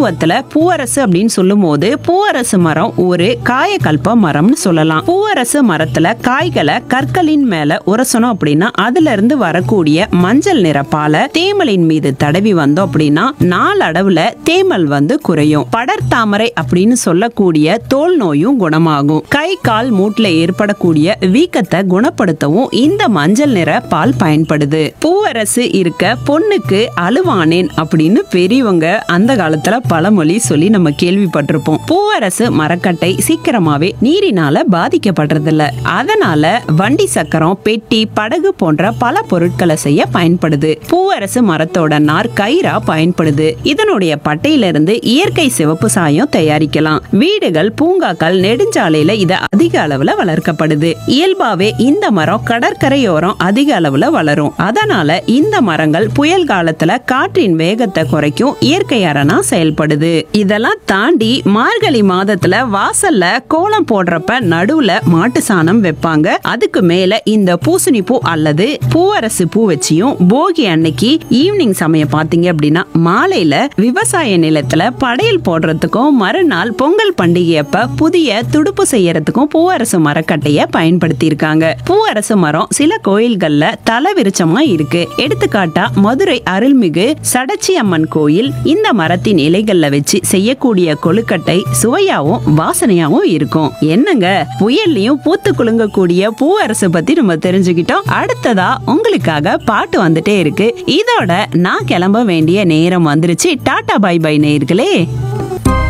மருத்துவத்துல பூவரசு அப்படின்னு சொல்லும்போது பூவரசு மரம் ஒரு காயக்கல்ப மரம்னு சொல்லலாம் பூவரசு மரத்துல காய்களை கற்களின் மேல உரசணும் அப்படின்னா அதுல இருந்து வரக்கூடிய மஞ்சள் நிற பாலை தேமலின் மீது தடவி வந்தோம் அப்படின்னா நாளடைவுல தேமல் வந்து குறையும் படர்தாமரை அப்படின்னு சொல்லக்கூடிய தோல் நோயும் குணமாகும் கை கால் மூட்டுல ஏற்படக்கூடிய வீக்கத்தை குணப்படுத்தவும் இந்த மஞ்சள் நிற பால் பயன்படுது பூவரசு இருக்க பொண்ணுக்கு அழுவானேன் அப்படின்னு பெரியவங்க அந்த காலத்துல பழமொழி சொல்லி நம்ம கேள்விப்பட்டிருப்போம் பூவரசு மரக்கட்டை சீக்கிரமாவே நீரினால பாதிக்கப்படுறதில்ல அதனால வண்டி சக்கரம் பெட்டி படகு போன்ற பல பொருட்களை செய்ய பயன்படுது பூவரசு மரத்தோட நார் கயிறா பயன்படுது இதனுடைய பட்டையிலிருந்து இயற்கை சிவப்பு சாயம் தயாரிக்கலாம் வீடுகள் பூங்காக்கள் நெடுஞ்சாலையில இது அதிக அளவுல வளர்க்கப்படுது இயல்பாவே இந்த மரம் கடற்கரையோரம் அதிக அளவுல வளரும் அதனால இந்த மரங்கள் புயல் காலத்துல காற்றின் வேகத்தை குறைக்கும் இயற்கை அரணா செயல்படுது இதெல்லாம் தாண்டி மார்கழி மாதத்துல வாசல்ல கோலம் போடுறப்ப நடுவுல மாட்டு சாணம் வைப்பாங்க அதுக்கு மேல இந்த பூசணி பூ அல்லது பூவரசு பூ வச்சியும் போகி அன்னைக்கு ஈவினிங் சமயம் பாத்தீங்க அப்படின்னா மாலையில விவசாய நிலத்துல படையல் போடுறதுக்கும் மறுநாள் பொங்கல் பண்டிகை அப்ப புதிய துடுப்பு செய்யறதுக்கும் பூவரசு மரக்கட்டைய பயன்படுத்தி இருக்காங்க பூவரசு மரம் சில கோயில்கள்ல தலை விருச்சமா இருக்கு எடுத்துக்காட்டா மதுரை அருள்மிகு சடச்சி அம்மன் கோயில் இந்த மரத்தின் இலைகள்ல வச்சு செய்யக்கூடிய கொழுக்கட்டை சுவையாவும் வாசனையாவும் இருக்கும் என்னங்க புயல்லையும் பூத்து குலுங்கக்கூடிய பூவரசு பத்தி நம்ம தெரிஞ்சுக்கிட்டோம் அடுத்ததா உங்களுக்காக பாட்டு வந்துட்டே இருக்கு இதோட நான் கிளம்ப வேண்டிய நேரம் வந்துருச்சு டாடா பை பை நேயர்களே